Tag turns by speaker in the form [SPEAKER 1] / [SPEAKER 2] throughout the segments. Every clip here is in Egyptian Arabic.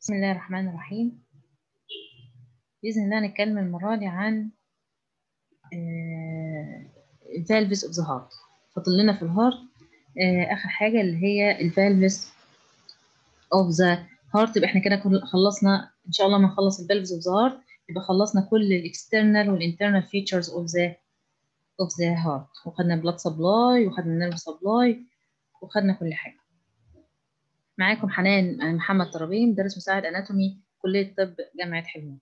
[SPEAKER 1] بسم الله الرحمن الرحيم بإذن الله هنتكلم المرة دي عن الفالفز اوف ذا هارت فاضل لنا في الهارت آه، آخر حاجة اللي هي الفالفز اوف ذا هارت يبقى احنا كده كل- خلصنا إن شاء الله ما نخلص الفالفز اوف ذا هارت يبقى خلصنا كل الاكسترنال والانترنال فيتشرز اوف ذا اوف ذا هارت وخدنا بلاد سبلاي وخدنا نيرف سبلاي وخدنا كل حاجة معاكم حنان محمد طرابين مدرس مساعد اناتومي كلية طب جامعة حلوان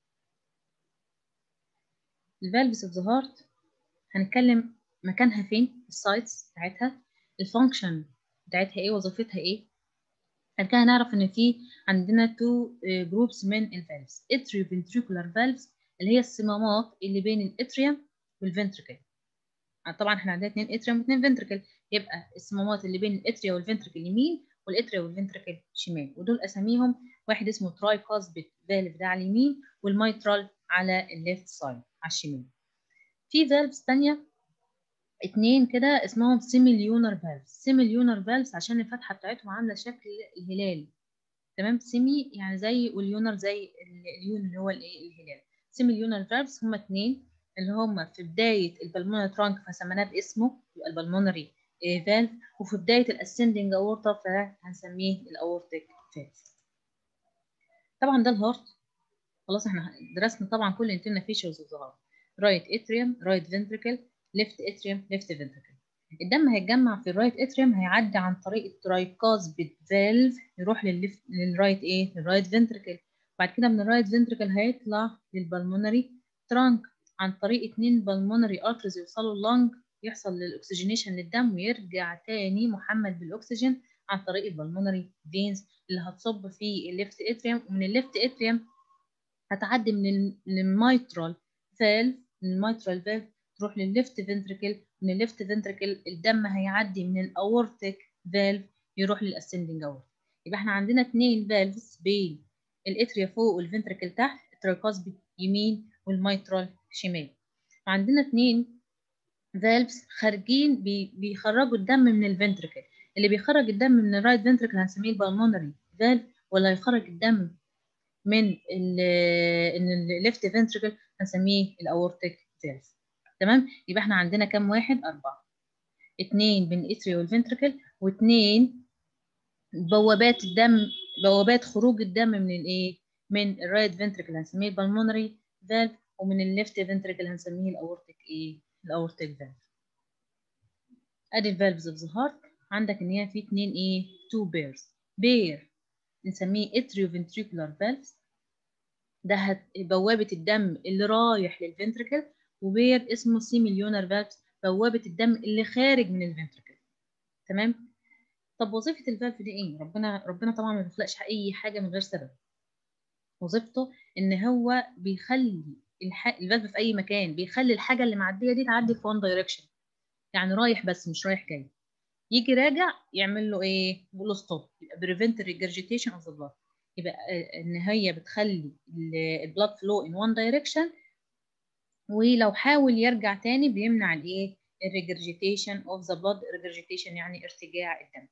[SPEAKER 1] الفالفز اوف ذا هارت هنتكلم مكانها فين السايتس بتاعتها الفانكشن بتاعتها ايه وظيفتها ايه بعد كده هنعرف ان في عندنا تو جروبس من الفالفز اتريوفنتريكولار فالفز اللي هي الصمامات اللي بين الاتريوم والفنتريكل طبعا احنا عندنا اتنين اتريوم واتنين فنتريكل يبقى الصمامات اللي بين الاتريا والفنتريكل يمين والاتريا والفنتريكل شمال ودول اساميهم واحد اسمه تراي كاسبيت فالف ده على اليمين والميترال على الليفت سايد على الشمال في فالفز تانية اتنين كده اسمهم سيميليونر فالفز سيميليونر فالفز عشان الفتحة بتاعتهم عاملة شكل الهلال تمام سيمي يعني زي واليونر زي اليون اللي هو الايه الهلال سيميليونر فالفز هما اتنين اللي هما في بداية البلمونري ترانك فسميناه باسمه يبقى البلمونري فالف وفي بداية الاسندنج اورتا فهنسميه الاورتيك فالف طبعا ده الهارت خلاص احنا درسنا طبعا كل انترنا فيشرز اوف ذا هارت رايت اتريوم رايت فنتريكل ليفت اتريوم ليفت فنتريكل الدم هيتجمع في الرايت اتريوم هيعدي عن طريق الترايكاسبيد فالف يروح للليفت للرايت ايه للرايت فنتريكل بعد كده من الرايت فنتريكل هيطلع للبلمونري ترانك عن طريق اتنين بالمونري ارترز يوصلوا اللنج يحصل للاكسجينيشن للدم ويرجع تاني محمل بالاكسجين عن طريق البلمونري فينز اللي هتصب في الليفت اتريوم ومن الليفت اتريوم هتعدي من الميترال فالف من الميترال فالف تروح للليفت فنتريكل من الليفت فنتريكل الدم هيعدي من الاورتيك فالف يروح للاسندنج اورت يبقى احنا عندنا اثنين فالفز بين الاتريا فوق والفنتريكل تحت الترايكاسبيد يمين والميترال شمال عندنا اثنين فالفز خارجين بي بيخرجوا الدم من الفنتريكل اللي بيخرج الدم من الرايت فنتريكل هنسميه البلمونري فالف ولا يخرج الدم من الليفت فنتريكل هنسميه الاورتيك فالف تمام يبقى احنا عندنا كام واحد أربعة اتنين بين الاتريا والفنتريكل واتنين بوابات الدم بوابات خروج الدم من الايه من الرايت فنتريكل هنسميه البلمونري فالف ومن الليفت فنتريكل هنسميه الاورتيك ايه الاورتيك فالف ادي الفالفز اوف ذا هارت عندك ان هي في اتنين ايه تو بيرز بير بنسميه اتريوفنتريكولار فالفز ده هت... بوابة الدم اللي رايح للفنتريكل وبير اسمه سيميليونر فالفز بوابة الدم اللي خارج من الفنتريكل تمام طب وظيفة الفالف دي ايه ربنا ربنا طبعا ما بيخلقش اي حاجة من غير سبب وظيفته ان هو بيخلي الح... الفالف في اي مكان بيخلي الحاجة اللي معدية دي تعدي في وان دايركشن يعني رايح بس مش رايح جاي يجي راجع يعمل له ايه يقول له ستوب يبقى بريفنت ريجرجيتيشن اوف ذا بلاد يبقى ان هي بتخلي البلاد فلو ان وان دايركشن ولو حاول يرجع تاني بيمنع الايه الريجرجيتيشن اوف ذا بلاد ريجرجيتيشن يعني ارتجاع الدم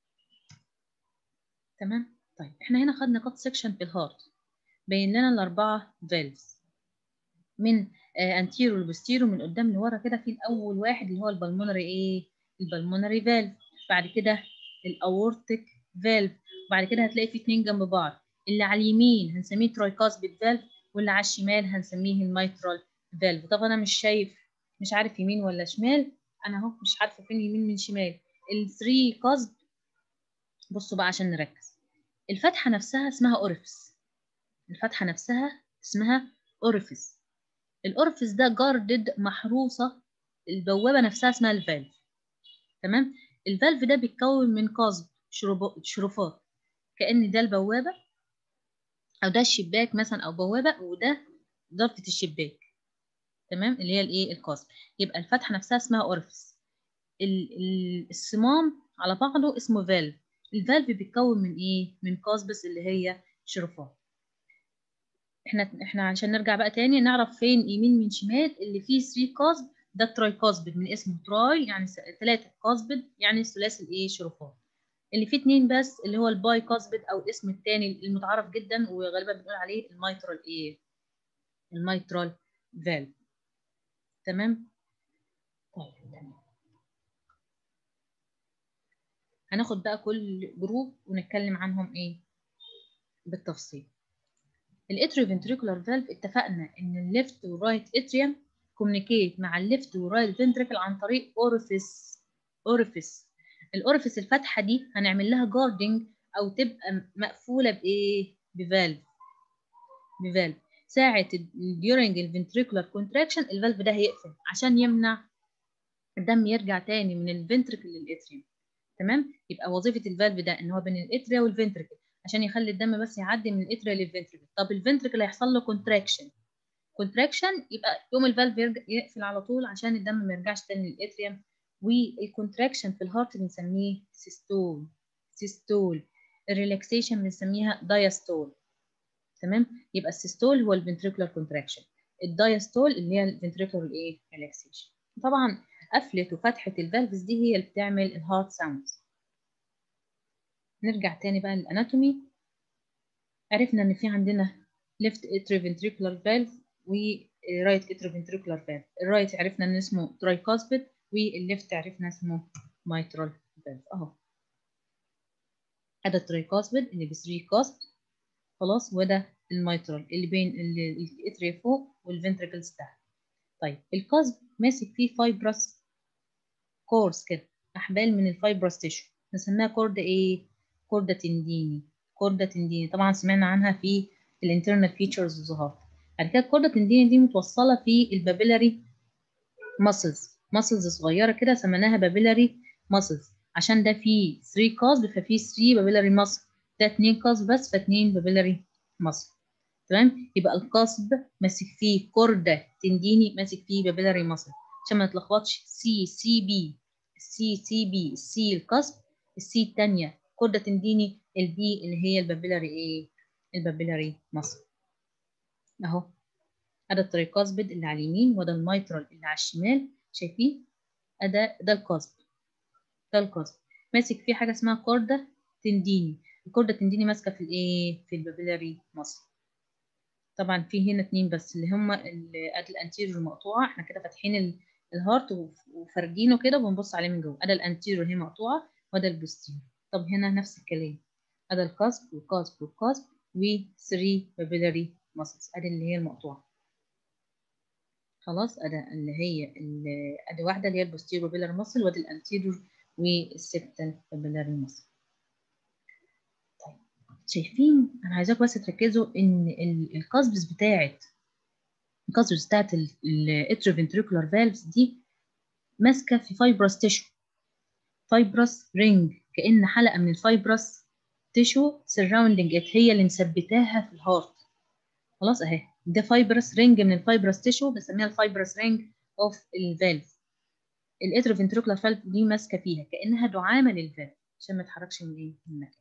[SPEAKER 1] تمام طيب احنا هنا خدنا كات سيكشن في الهارت بين لنا الاربعه فالفز من انتيرو لبوستيرو من قدام لورا كده في الاول واحد اللي هو البلمونري ايه البلمونري فالف بعد كده الاورتيك فالف وبعد كده هتلاقي في اتنين جنب بعض اللي على اليمين هنسميه ترايكاسبيد فالف واللي على الشمال هنسميه الميترال فالف طب انا مش شايف مش عارف يمين ولا شمال انا اهو مش عارفه فين يمين من شمال الثري كاسب بصوا بقى عشان نركز الفتحه نفسها اسمها اورفيس الفتحه نفسها اسمها اورفيس الاورفيس ده جاردد محروسه البوابه نفسها اسمها الفالف تمام الفالف ده بيتكون من قصب شرفات كأن ده البوابة أو ده الشباك مثلا أو بوابة وده ضفة الشباك تمام اللي هي الإيه القصب يبقى الفتحة نفسها اسمها أورفس الصمام على بعضه اسمه فالف الفالف بيتكون من إيه من قصبس اللي هي شرفات احنا احنا عشان نرجع بقى تاني نعرف فين يمين من شمال اللي فيه 3 قصب ده تراي قصبد من اسمه تراي يعني ثلاثة قصبد يعني ثلاثي الايه شرفات اللي فيه اتنين بس اللي هو الباي كاسبت او الاسم التاني المتعارف جدا وغالبا بنقول عليه الميترال ايه الميترال فالف تمام طيب تمام هناخد بقى كل جروب ونتكلم عنهم ايه بالتفصيل الاتريوفنتريكولار فالف اتفقنا ان الليفت والرايت اتريوم كوميونيكيت مع الليفت والرايت فنتريكل عن طريق اورفيس اورفيس الاورفيس الفتحه دي هنعمل لها جاردنج او تبقى مقفوله بايه بفالف بفالف ساعه during الفنتريكولار كونتراكشن الفالف ده هيقفل عشان يمنع الدم يرجع تاني من الفنتريكل للاتريوم تمام يبقى وظيفه الفالف ده ان هو بين الاتريا والفنتريكل عشان يخلي الدم بس يعدي من الاتريا للفنتريكل طب الفنتريكل هيحصل له كونتراكشن كونتراكشن يبقى يوم الفالف يرجع يقفل على طول عشان الدم ما يرجعش تاني للاتريوم والكونتراكشن في الهارت بنسميه سيستول سيستول الريلاكسيشن بنسميها دايستول تمام يبقى السيستول هو الفنتريكولار كونتراكشن الدايستول اللي هي الفنتريكولار ايه ريلاكسيشن طبعا قفله وفتحه الفالفز دي هي اللي بتعمل الهارت ساوندز نرجع تاني بقى للاناتومي عرفنا ان في عندنا left atrioventricular valve و right atrioventricular valve الرايت عرفنا ان اسمه tricuspid والليفت عرفنا اسمه mitral valve اهو هذا الترايكاسبيد اللي ب 3 كاسب خلاص وده الميترال اللي بين الاتريا فوق والفنتريكلز تحت طيب الكاسب ماسك فيه فايبرس كورس كده احبال من الفايبرس تيشو نسميها كوردا ايه كوردا تنديني كوردا تنديني طبعا سمعنا عنها في الانترنال فيتشرز الظهار بعد كده الكوردا تنديني دي متوصله في البابيلاري ماسلز ماسلز صغيره كده سميناها بابيلاري ماسلز عشان ده فيه 3 كاسب ففيه 3 بابيلاري ماسل ده 2 كاسب بس ف2 بابيلاري ماسل تمام يبقى القصب ماسك فيه كوردا تنديني ماسك فيه بابيلاري ماسل عشان ما نتلخبطش سي سي بي السي سي بي السي القصب السي الثانيه كوردا تنديني البي اللي هي البابيلاري ايه البابيلاري ماسل اهو هذا التريكاسبيد اللي على اليمين وده الميترال اللي على الشمال شايفين ده ده القصب ده القصب ماسك فيه حاجه اسمها كوردا تنديني الكوردا تنديني ماسكه في الايه في البابيلاري ماسل طبعا في هنا اتنين بس اللي هما ادي الانتيريور مقطوعه احنا كده فاتحين الهارت وفاردينه كده وبنبص عليه من جوه ادي الانتيريور هي مقطوعه وده البوستيريور طب هنا نفس الكلام ادي القصب والقصب والقصب و 3 بابيلاري ماسلز ادي اللي هي المقطوعه خلاص ادي اللي هي ادي واحده اللي هي البوستيريور بابيلاري ماسل وادي الانتيريور والسبتال بابيلاري ماسل شايفين انا عايزاكم بس تركزوا ان القصبس بتاعت القصبس بتاعت الاتروفنتريكولار فالفز دي ماسكه في فايبرس تيشو فايبرس رينج كأن حلقه من الفايبرس تيشو سراوندنج ات هي اللي مثبتاها في الهارت خلاص اهي ده فايبرس رينج من الفايبرس تيشو بنسميها الفايبرس رينج اوف الفالف الاتروفنتريكولار فالف دي ماسكه فيها كانها دعامه للفالف عشان ما يتحركش من ايه من المكان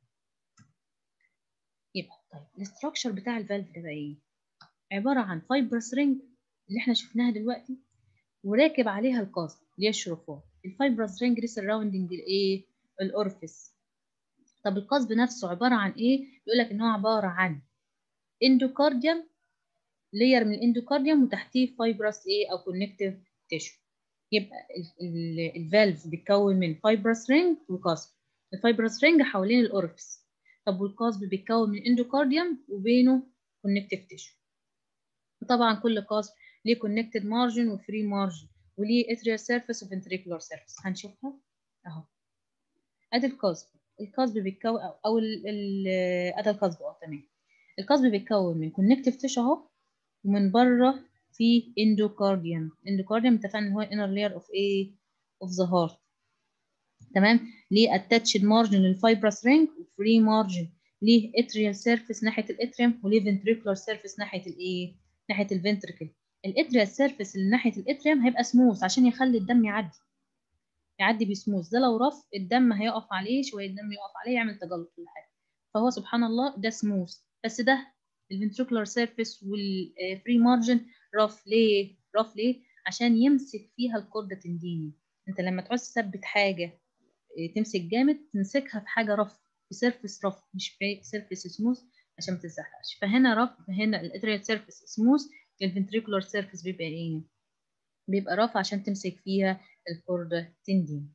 [SPEAKER 1] يبقى طيب الاستراكشر بتاع الفالف ده بقى ايه عباره عن فايبرس رينج اللي احنا شفناها دلوقتي وراكب عليها القاصب اللي هي الشرفات الفايبرس رينج دي سراوندنج الايه الاورفيس طب القصب نفسه عباره عن ايه يقول لك ان هو عباره عن اندوكارديوم لير من الاندوكارديوم وتحتيه فايبرس ايه او كونكتيف تيشو يبقى الفالف بيتكون من فايبرس رينج وقصب الفايبرس رينج حوالين الاورفيس طب والقصب بيتكون من اندوكارديوم وبينه كونكتيف تيشو وطبعا كل قصب ليه كونكتد مارجن وفري مارجن وليه اتريال سيرفيس وفنتريكولار سيرفيس هنشوفها اهو ادي القصب القصب بيتكون او ادي القصب اه تمام القصب بيتكون من كونكتيف تيشو اهو ومن بره في اندوكارديوم اندوكارديوم اتفقنا ان هو انر لاير اوف ايه اوف ذا هارت تمام ليه اتاتشد مارجن للفايبرس رينج وفري مارجن ليه اتريال سيرفيس ناحيه الاتريوم وليه فنتريكولار سيرفيس ناحيه الايه ناحيه الفنتريكل الاتريال سيرفيس اللي ناحيه الاتريوم هيبقى سموث عشان يخلي الدم يعدي يعدي بسموث ده لو رف الدم هيقف عليه شويه دم يقف عليه يعمل تجلط ولا حاجه فهو سبحان الله ده سموث بس ده الفنتريكولار سيرفيس والفري مارجن رف ليه رف ليه عشان يمسك فيها الكوردا تنديني انت لما تعوز تثبت حاجه تمسك جامد تمسكها في حاجه رف في سيرفيس رف مش في سيرفيس سموث عشان ما تتزحلقش فهنا رف هنا الاتريال سيرفيس سموث الفنتريكولار سيرفيس بيبقى ايه بيبقى رف عشان تمسك فيها الكوردا تندين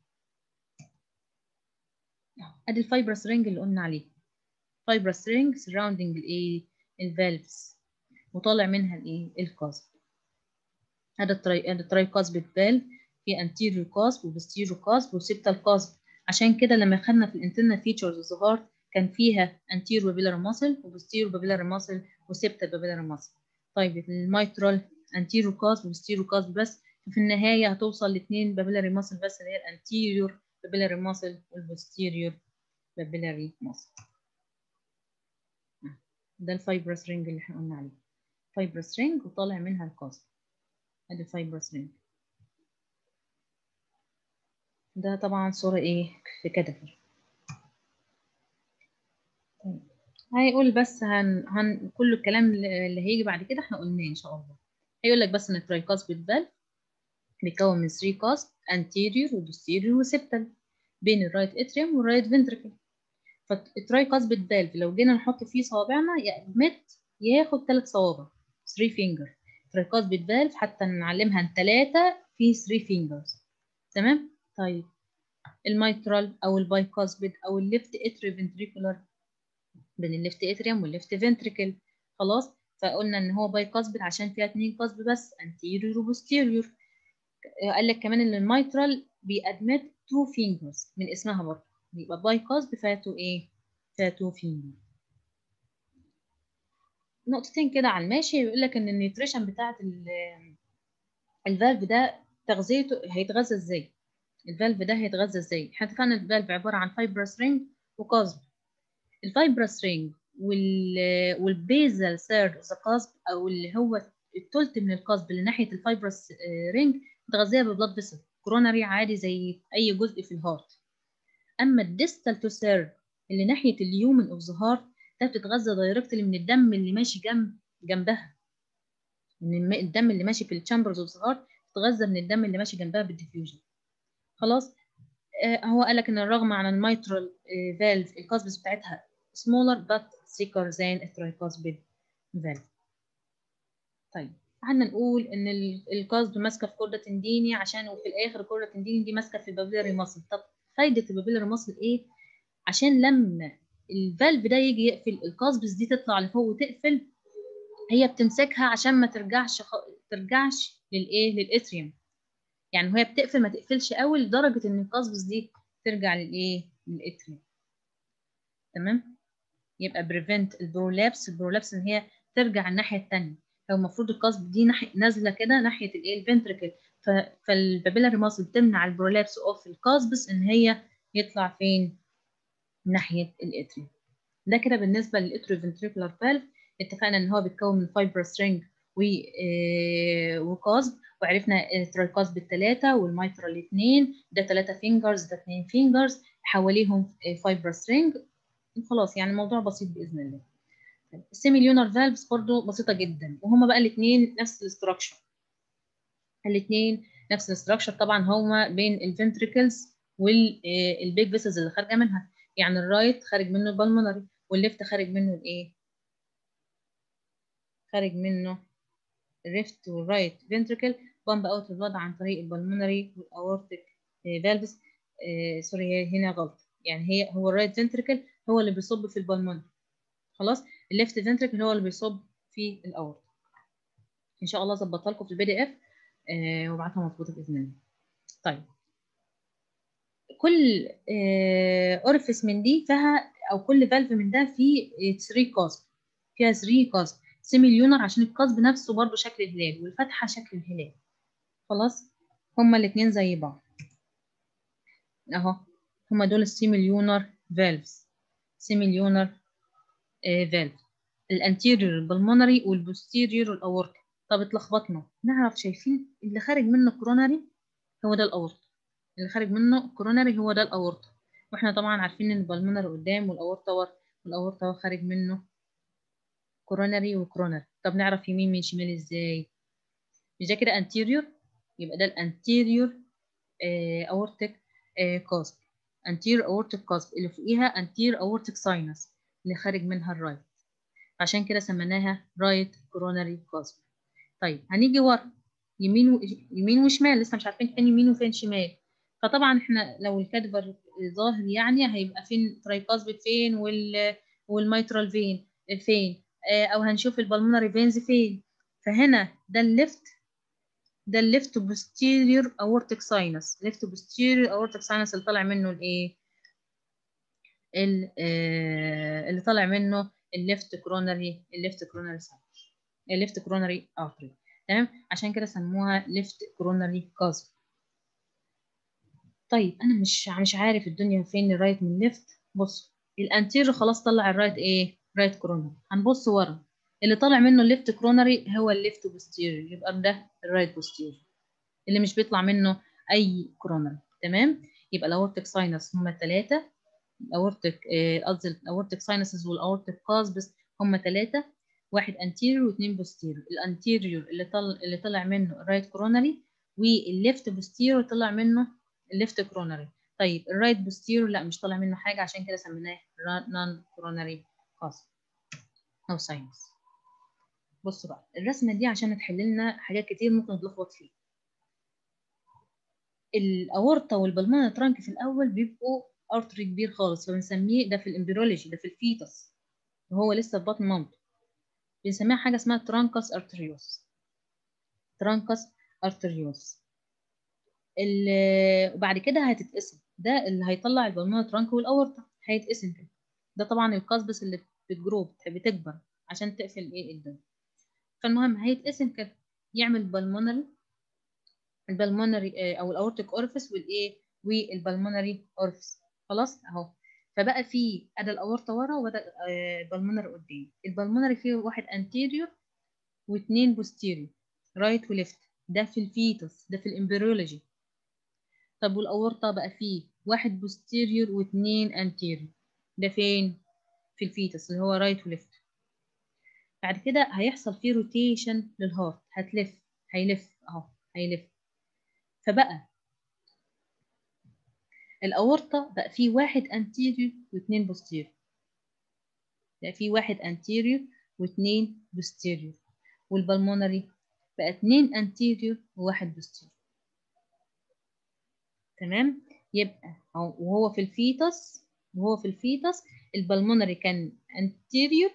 [SPEAKER 1] ادي الفايبرس رينج اللي قلنا عليه فايبرس رينج سراوندنج الايه الفالفز وطالع منها الايه الكاسب هذا التراي هذا التراي كاسب فالف في انتيريور كاسب وبوستيريور كاسب وسيبتال كاسب عشان كده لما خدنا في الانترنال فيتشرز الظهار كان فيها anterior بابيلار ماسل وبوستيريور بابيلار ماسل وسيبتال بابيلار ماسل طيب الميترال anterior كاسب وبوستيريور كاسب بس في النهايه هتوصل لاثنين بابيلاري ماسل بس اللي هي الانتيريور بابيلاري ماسل والبوستيريور بابيلاري ماسل ده الفايبرس رينج اللي احنا قلنا عليه فايبرس رينج وطالع منها الكاسب ادي الفايبرس رينج ده طبعا صورة ايه في كادفر طيب هيقول بس هن, هن كل الكلام اللي هيجي بعد كده احنا قلناه ان شاء الله هيقول لك بس ان الترايكاسبيد فالف بيتكون من 3 كاسب anterior وبوستيريور وسيبتال بين الرايت اتريوم والرايت فنتركل فالترايكاسبيد فالف لو جينا نحط فيه صوابعنا يأدمت ياخد ثلاث صوابع 3 فينجر ترايكاسبيد فالف حتى نعلمها ثلاثة في 3 فينجرز تمام طيب الميترال او البايكاسبيد او الليفت اتري فنتريكولار بين الليفت اتريوم والليفت فنتريكل خلاص فقلنا ان هو بايكاسبيد عشان فيها اتنين كاسب بس انتيريور وبوستيريور قال لك كمان ان الميترال بيأدمت تو فينجرز من اسمها برضه يبقى بايكاسب فيها تو ايه فيها تو فينجر نقطتين كده على الماشي بيقول لك ان النيوتريشن بتاعت الفالف ده تغذيته هيتغذى ازاي الفالف ده هيتغذى ازاي احنا اتفقنا الفالف عباره عن فايبرس رينج وقصب الفايبرس رينج وال والبيزل سيرد ذا قصب او اللي هو التلت من القصب اللي ناحيه الفايبرس رينج متغذيه ببلاد فيسل كوروناري عادي زي اي جزء في الهارت اما الديستال تو سيرد اللي ناحيه اليومن اوف ذا هارت ده بتتغذى دايركتلي من الدم اللي ماشي جنب جنبها من الدم اللي ماشي في الشامبرز اوف ذا هارت بتتغذى من الدم اللي ماشي جنبها بالديفيوجن خلاص آه هو قال لك ان الرغم عن الميترال آه فالف الكاسبس بتاعتها smaller but thicker than الترايكاسبيد فالف طيب قعدنا نقول ان الكاسب ماسكه في كوردا تنديني عشان وفي الاخر كوردا تنديني دي ماسكه في البابيلاري ماسل طب فايده البابيلاري ماسل ايه عشان لما الفالف ده يجي يقفل الكاسبس دي تطلع لفوق وتقفل هي بتمسكها عشان ما ترجعش خ... ترجعش للايه للاتريوم يعني وهي بتقفل ما تقفلش قوي لدرجه ان القصبص دي ترجع للايه للاتريوم تمام يبقى بريفنت البرولابس البرولابس ان هي ترجع الناحيه الثانيه لو المفروض القصب دي ناحيه نازله كده ناحيه الايه الفنتركل فالبابيلاري ماسل بتمنع البرولابس اوف القصبس ان هي يطلع فين ناحيه الاتريوم ده كده بالنسبه للاتريو فنتريكولار فالف اتفقنا ان هو بيتكون من فايبرس رينج وقصب وعرفنا الترايكاسب الثلاثة والميترال الاثنين ده ثلاثة فينجرز ده اثنين فينجرز حواليهم فايبرس رينج خلاص يعني الموضوع بسيط بإذن الله السيميليونر فالفز برضو بسيطة جدا وهما بقى الاثنين نفس الاستراكشر الاثنين نفس الاستراكشر طبعا هما بين الفنتريكلز والبيج فيسلز اللي خارجة منها يعني الرايت خارج منه البلمونري والليفت خارج منه الايه خارج منه الريفت والرايت فنتريكل بامب اوت الوضع عن طريق البلمونري والاورتيك فالفز آه سوري هنا غلط يعني هي هو الرايت فنتريكل هو اللي بيصب في البلمونري خلاص الليفت فنتريكل هو اللي بيصب في الاورت ان شاء الله ظبطها لكم في البي دي اف آه وابعتها مظبوطه باذن الله طيب كل آه اورفيس من دي فيها او كل فالف من ده فيه 3 كاسب فيها 3 كاسب سيميليونر عشان القصب نفسه برضو شكل الهلال والفتحة شكل الهلال خلاص هما الاتنين زي بعض اهو هما دول السيميليونر فالفز سيميليونر فالف الانتيريور البلمونري والبوستيريور الاورطة طب اتلخبطنا نعرف شايفين اللي خارج منه كوروناري هو ده الاورطة اللي خارج منه كوروناري هو ده الاورطة واحنا طبعا عارفين ان البلمونري قدام والاورطة ورا والاورطة خارج منه كوروناري وكوروناري طب نعرف يمين من شمال ازاي مش ده كده انتيريور يبقى ده الانتيريور اورتيك كاسب anterior aortic cusp اللي فوقيها anterior aortic sinus اللي خارج منها الرايت عشان كده سميناها right coronary cusp طيب هنيجي ورا يمين و... يمين وشمال لسه مش عارفين فين يمين وفين شمال فطبعا احنا لو الكادفر ظاهر يعني هيبقى فين ترايكاسبيد فين وال والميترال فين فين آه او هنشوف البلمونري فينز فين فهنا ده الليفت ده الليفت posterior aortic sinus left posterior aortic sinus اللي طالع منه الايه اللي طالع منه الليفت كرونري الليفت كرونري sinus الليفت كرونري artery تمام عشان كده سموها ليفت كرونري كاسب طيب انا مش مش عارف الدنيا فين الرايت من ليفت بص الانتير خلاص طلع الرايت ايه رايت كرونري هنبص ورا اللي طالع منه الليفت كرونري هو الليفت بوستيريور يبقى ده الرايت بوستيريور اللي مش بيطلع منه اي كرونري تمام يبقى الاورتيك ساينس هما ثلاثه الاورتيك قصدي الاورتيك ساينسز والاورتيك كاسبس هما ثلاثه واحد انتيريور واثنين بوستيريور الانتيريور اللي طلع اللي طلع منه الرايت كرونري والليفت بوستيريور طلع منه الليفت كرونري طيب الرايت بوستيريور لا مش طالع منه حاجه عشان كده سميناه نون كرونري كاسب او ساينس بصوا بقى الرسمه دي عشان تحل لنا حاجات كتير ممكن نتلخبط فيها الاورطه والبلمونة ترانك في الاول بيبقوا ارتري كبير خالص فبنسميه ده في الامبريولوجي ده في الفيتس وهو لسه في بطن مامته بنسميها حاجه اسمها ترانكس ارتريوس ترانكس ارتريوس وبعد كده هتتقسم ده اللي هيطلع البلمونة ترانك والاورطه هيتقسم كده ده طبعا القصبس اللي بتجروب بتكبر عشان تقفل ايه الدم فالمهم هيتقسم كده يعمل بالمونري البلمونري او الاورتيك اورفيس والايه والبلمونري اورفيس خلاص اهو فبقى في ادى الاورطه ورا وبدا البلمونري قدام البلمونري فيه واحد انتيريور واثنين بوستيريور رايت وليفت ده في الفيتوس ده في الامبريولوجي طب والاورطه بقى فيه واحد بوستيريور واثنين انتيريور ده فين في الفيتوس اللي هو رايت وليفت بعد كده هيحصل فيه روتيشن للهارت هتلف هيلف اهو هيلف فبقى الأورطة بقى فيه واحد anterior واثنين posterior بقى فيه واحد anterior واثنين posterior والبلمونري بقى اتنين anterior وواحد posterior تمام يبقى وهو في الفيتس وهو في الفيتس البلمونري كان anterior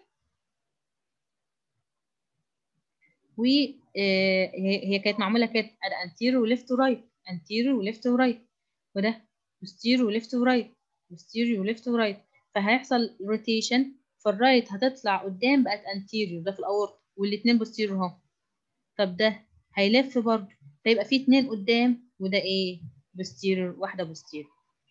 [SPEAKER 1] وهي كانت معموله كده انتيرو وليفت ورايت انتيرو وليفت ورايت وده بوستيرو وليفت ورايت بوستيرو وليفت ورايت فهيحصل روتيشن فالرايت هتطلع قدام بقت انتيريور ده في الاورط والاثنين بوستيرو اهو طب ده هيلف برضه فيبقى فيه اتنين قدام وده ايه بوستيرور واحده بوستيرور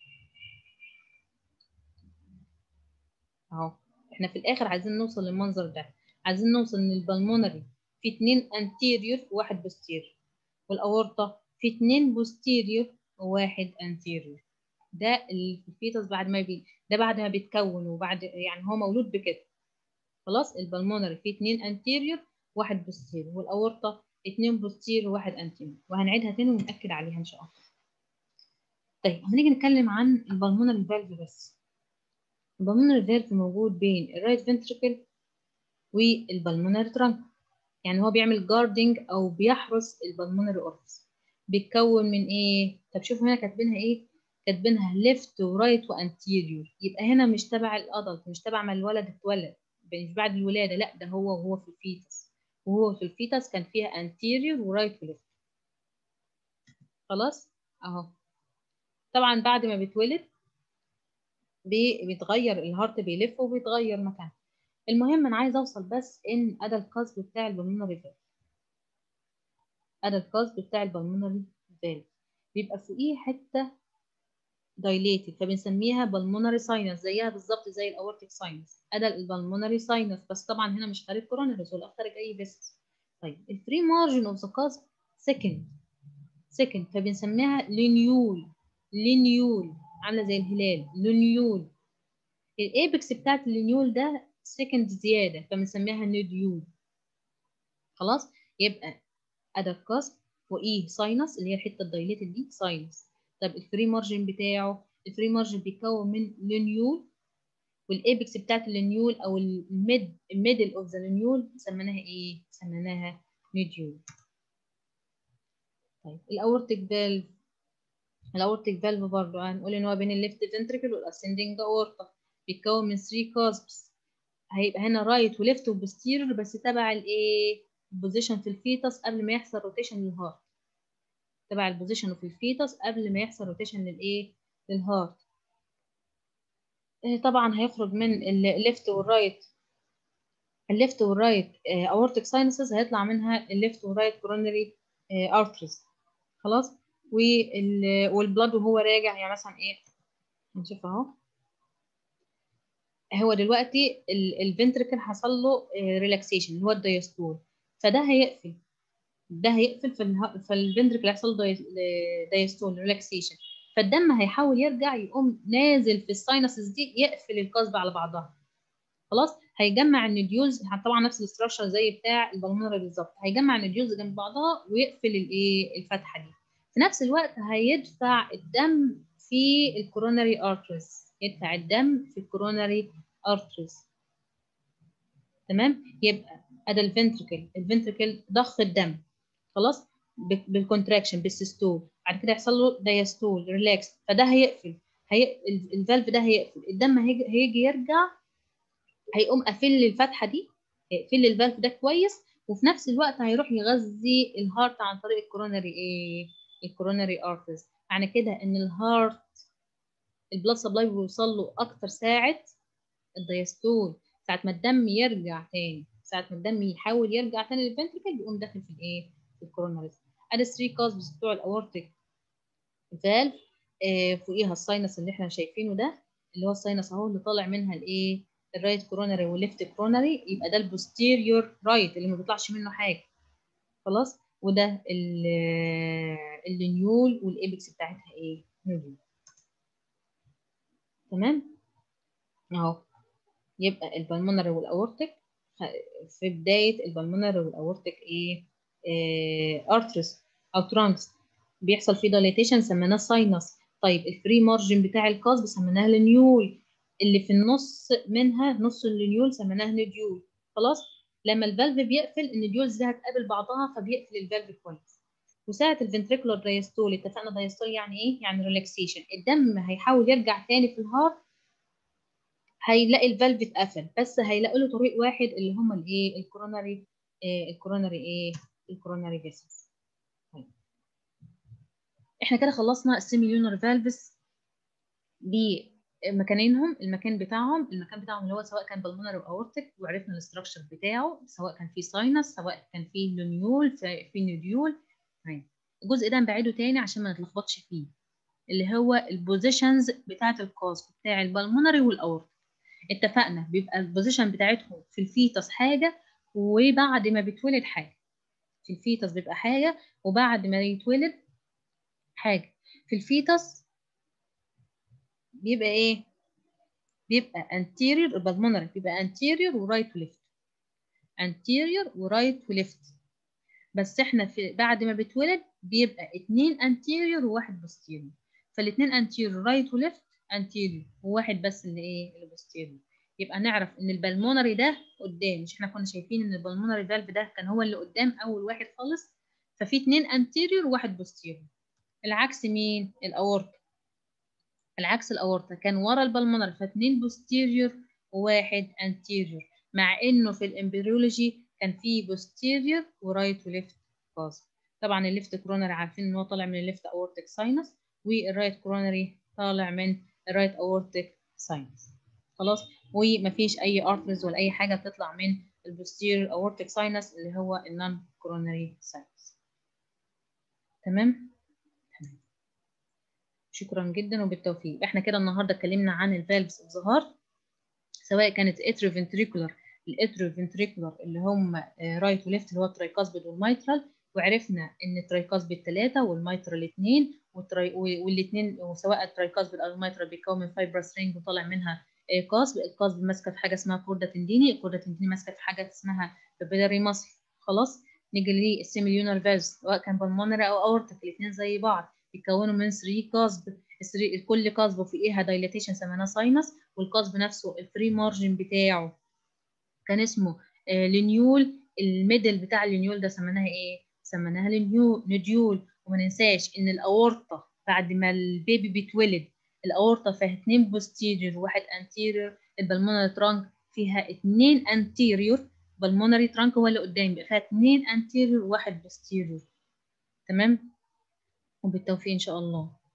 [SPEAKER 1] اهو احنا في الاخر عايزين نوصل للمنظر ده عايزين نوصل ان البلمونري في اتنين anterior وواحد posterior والأورطة في اتنين posterior وواحد anterior ده الفيتس بعد ما بي ده بعد ما بيتكون وبعد يعني هو مولود بكده خلاص البلمونري في اتنين anterior واحد posterior والأورطة اتنين posterior وواحد anterior وهنعيدها تاني ونأكد عليها إن شاء الله طيب هنيجي نتكلم عن البلمونري فالف بس البلمونري فالف موجود بين الرايت فنتريكل والبلمونري ترانك يعني هو بيعمل جاردنج او بيحرس البلمونري اورفيس بيتكون من ايه طب شوفوا هنا كاتبينها ايه كاتبينها ليفت ورايت وانتيريور يبقى هنا مش تبع الادلت مش تبع ما الولد اتولد مش بعد الولاده لا ده هو وهو في الفيتس وهو في الفيتس كان فيها انتيريور ورايت وليفت خلاص اهو طبعا بعد ما بيتولد بيتغير الهارت بيلف وبيتغير مكانه المهم انا عايزه اوصل بس ان ادى القصب بتاع البلمونري فالف ادى القصب بتاع البلمونري فالف بيبقى فوقيه حته دايليتد فبنسميها بالمونري ساينس زيها بالظبط زي الاورتيك ساينس ادى البلمونري ساينس بس طبعا هنا مش خارج كورونريز ولا خارج اي فيسس طيب الفري مارجن اوف ذا قصب سكند سكند فبنسميها لينيول لينيول عامله زي الهلال لينيول الايبكس بتاعت اللينيول ده سكند زياده فبنسميها نوديول خلاص يبقى ادى القصب فوقيه ساينس اللي هي الحته الدايليتد دي ساينس طب الفري مارجن بتاعه الفري مارجن بيتكون من لينيول والايبكس بتاعت اللينيول او الميد الميدل اوف ذا لينيول سميناها ايه سميناها نيديول طيب الاورتيك فالف الاورتيك فالف برضه هنقول ان هو بين الليفت فنتريكل والاسندنج اورتا بيتكون من 3 كاسبس هيبقى هنا رايت وليفت وبوستيريور بس تبع الايه البوزيشن في الفيتس قبل ما يحصل روتيشن للهارت تبع البوزيشن في الفيتس قبل ما يحصل روتيشن للايه للهارت طبعا هيخرج من الليفت والرايت الليفت والرايت اورتيك ساينسز هيطلع منها الليفت والرايت كورونري ارتريز خلاص والبلاد وهو راجع يعني مثلا ايه نشوف اهو هو دلوقتي الفنتركل حصل له ريلاكسيشن اللي هو الدايستول فده هيقفل ده هيقفل فالفنتركل هيحصل له دايستول ريلاكسيشن فالدم هيحاول يرجع يقوم نازل في الساينسز دي يقفل القصبة على بعضها خلاص هيجمع النوديولز طبعا نفس الاستراكشر زي بتاع البلمونري بالظبط هيجمع النوديولز جنب بعضها ويقفل الايه الفتحه دي في نفس الوقت هيدفع الدم في الكوروناري ارتريز يدفع الدم في الكوروناري ارتريز تمام يبقى ادي الفنتركل الفنتركل ضخ الدم خلاص بالكونتراكشن بالسيستول بعد كده يحصل له دايستول ريلاكس فده هيقفل هي الفالف ده هيقفل الدم هيجي, هيجي يرجع هيقوم قافل لي الفتحه دي هيقفل لي الفالف ده كويس وفي نفس الوقت هيروح يغذي الهارت عن طريق الكوروناري ايه الكوروناري ارترز معنى كده ان الهارت البلاد سبلاي بيوصل له اكتر ساعه الدايستول ساعه ما الدم يرجع تاني ساعه ما الدم يحاول يرجع تاني للفنتركل بيقوم داخل في الايه في الكوروناري ادي 3 كاسبس بتوع الاورتيك فالف آه فوقيها الساينس اللي احنا شايفينه ده اللي هو الساينس اهو اللي طالع منها الايه الرايت كوروناري والليفت كوروناري يبقى ده البوستيريور رايت اللي ما بيطلعش منه حاجه خلاص وده اللينيول والايبكس بتاعتها ايه نوديول تمام اهو يبقى البلمونري والاورتيك في بدايه البلمونري والاورتيك ايه ارترس او ترانكس بيحصل فيه دايليتيشن سميناه ساينس طيب الفري مارجن بتاع القصب سميناها لينيول اللي في النص منها نص اللينيول سميناه نوديول خلاص لما الفالف بيقفل النوديولز دي هتقابل بعضها فبيقفل الفالف كويس وساعة الفنتريكولار دايستول اتفقنا دايستول يعني ايه؟ يعني ريلاكسيشن الدم هيحاول يرجع تاني في الهارت هيلاقي الفالف اتقفل بس هيلاقي له طريق واحد اللي هم الايه الكوروناري إيه الكوروناري ايه الكوروناري فيسلز طيب. احنا كده خلصنا السيميليونر فالفز بمكانينهم المكان بتاعهم المكان بتاعهم اللي هو سواء كان بالمونري اورتيك وعرفنا الاستراكشر بتاعه سواء كان فيه ساينس سواء كان فيه لونيول في نوديول تمام الجزء ده نبعده تاني عشان ما نتلخبطش فيه اللي هو البوزيشنز بتاعه القصب بتاع البلمونري والاورتيك اتفقنا بيبقى البوزيشن بتاعتهم في الفيتس حاجه وبعد ما بيتولد حاجه في الفيتس بيبقى حاجه وبعد ما يتولد حاجه في الفيتس بيبقى ايه بيبقى anterior البلمونري بيبقى anterior ورايت وليفت anterior ورايت وليفت بس احنا في بعد ما بيتولد بيبقى اتنين anterior وواحد posterior فالاتنين anterior رايت وليفت anterior وواحد بس اللي ايه اللي posterior يبقى نعرف ان البلمونري ده قدام مش احنا كنا شايفين ان البلمونري فالف ده كان هو اللي قدام اول واحد خالص ففي اتنين anterior وواحد posterior العكس مين الاورطه العكس الاورطه كان ورا البلمونري فاتنين posterior وواحد anterior مع انه في الامبريولوجي كان في posterior ورايت وليفت كاز طبعا الليفت كورونري عارفين ان هو طالع من الليفت اورتيك ساينس والرايت كورونري طالع من الرايت اورتيك ساينس خلاص ومفيش اي ارترز ولا اي حاجه بتطلع من البوستيريور اورتيك ساينس اللي هو النون كورونري ساينس تمام تمام شكرا جدا وبالتوفيق احنا كده النهارده اتكلمنا عن الفالفز اوف ذا هارت سواء كانت اتروفنتريكولار الاتروفنتريكولار اللي هم رايت وليفت اللي هو الترايكاسبيد والميترال وعرفنا ان الترايكاسبيد ثلاثه والميترال اثنين والاثنين وسواء الترايكاسبيد او الميترال بيتكون من فايبرس رينج وطالع منها قصب القصب ماسكه في حاجه اسمها كوردا تنديني الكوردا تنديني ماسكه في حاجه اسمها بابيلاري ماسل خلاص نيجي للسيميليونر فالفز سواء كان بالمونري او اورتيك الاثنين زي بعض بيتكونوا من 3 قصب كل قصب فوقيها دايلاتيشن سميناه ساينس والقصب نفسه الفري مارجن بتاعه كان اسمه لينيول الميدل بتاع اللينيول ده سميناها ايه سميناها لينيول وما ننساش ان الاورطه بعد ما البيبي بيتولد الاورطه فيها اتنين بوستيريور وواحد انتيريور البلمونري ترانك فيها اتنين انتيريور بالمونري ترانك هو اللي قدام بيبقى فيها اتنين انتيريور وواحد بوستيريور تمام وبالتوفيق ان شاء الله